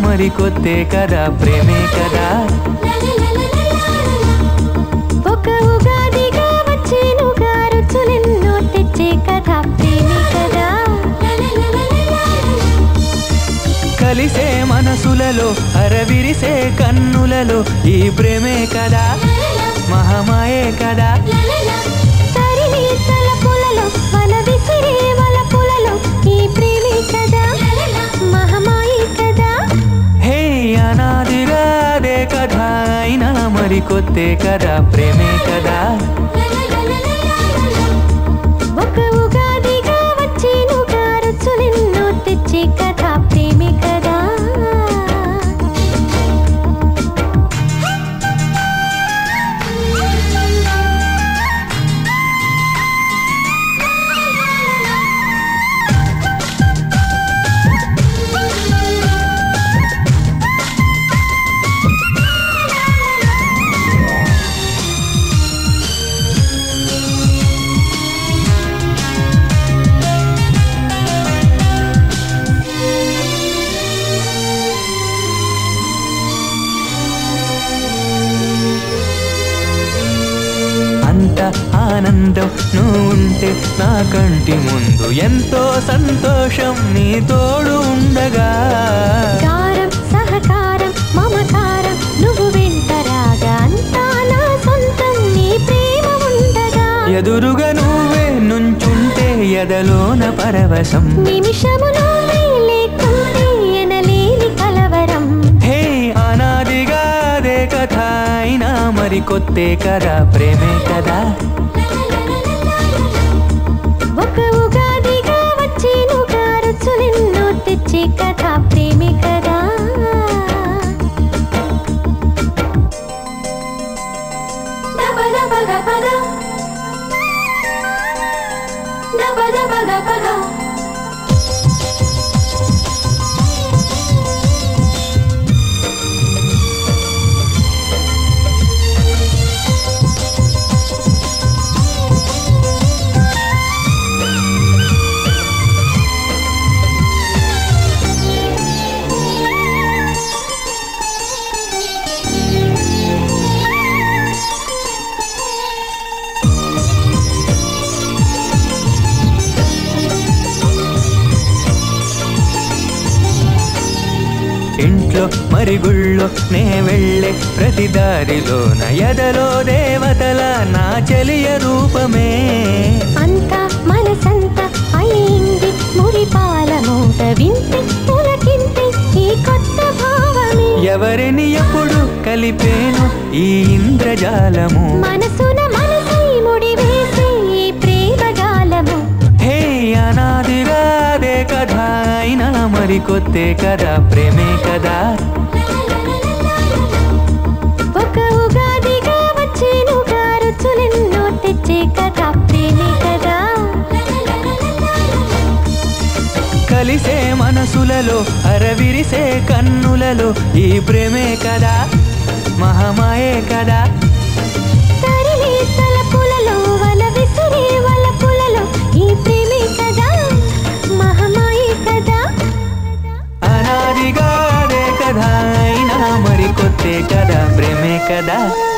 మరి కొత్తే కదా ప్రేమే కదా ఒక ఉగాదిగా వచ్చేనుగా రుచులెన్నో తెచ్చే కథ ప్రేమి కదా కలిసే మనసులలో అరవిరిసే కన్నులలో ఈ ప్రేమే కదా మహమాయే కదా తరిమి తలపులలో వల విసిరే వలపులలో ఈ ప్రేమి కదా మహమాయి కదా హే అనాదిగా అదే కథ అయినా మరి కొత్తే కదా ప్రేమే కదా ఒక ఉగాదిగా వచ్చేనుగా రుచులెన్నో తెచ్చే కథ ప్రేమి కదా అంత ఆనందం నువ్వు ఉంటే నా కంటి ముందు ఎంతో సంతోషం నీ తోడు ఉండగా కారం సహకారం మమకారం నువ్వు వెంటరాగా అంతా నా సొంతం నీ ప్రేమ ఉండగా ఎదురుగా నువ్వే నుంచుంటే ఎదలోన పరవశం నిమిషము నువ్వే లేకుంటే ఎనలేని కలవరం హే అనాదిగా అదే కథ అయినా మరి కొత్తే కదా ప్రేమే కదా ఒక ఉగాదిగా వచ్చేనుగా రుచులెన్నో తెచ్చే కథ ప్రేమి కదా ఇంట్లో మరి గుళ్ళో నే వెళ్ళే ప్రతి దారిలోన ఎదలో దేవతల నా చెలియ రూపమే అంతా మనసంతా అయింది మురిపాల మూట వింటే పులకింతే ఈ కొత్త భావమే ఎవరిని ఎప్పుడు కలిపేను ఈ ఇంద్రజాలము మనసున మనసై ముడివేసే ఈ ప్రేమ గాలము హే అనాదిగా అదే కథ అయినా మరి కొత్తే కదా ప్రేమే కదా ఒక ఉగాదిగా వచ్చేనుగా రుచులెన్నో తెచ్చే కథ ప్రేమి కదా కలిసే మనసులలో అరవిరిసే కన్నులలో ఈ ప్రేమే కదా మహమాయే కదా తరిమి తలపులలో వల విసిరే వలపులలో ఈ ప్రేమి కదా మహమాయి కదా అనాదిగా అదే కదా అయినా మరి కొత్తే కదా ప్రేమే కదా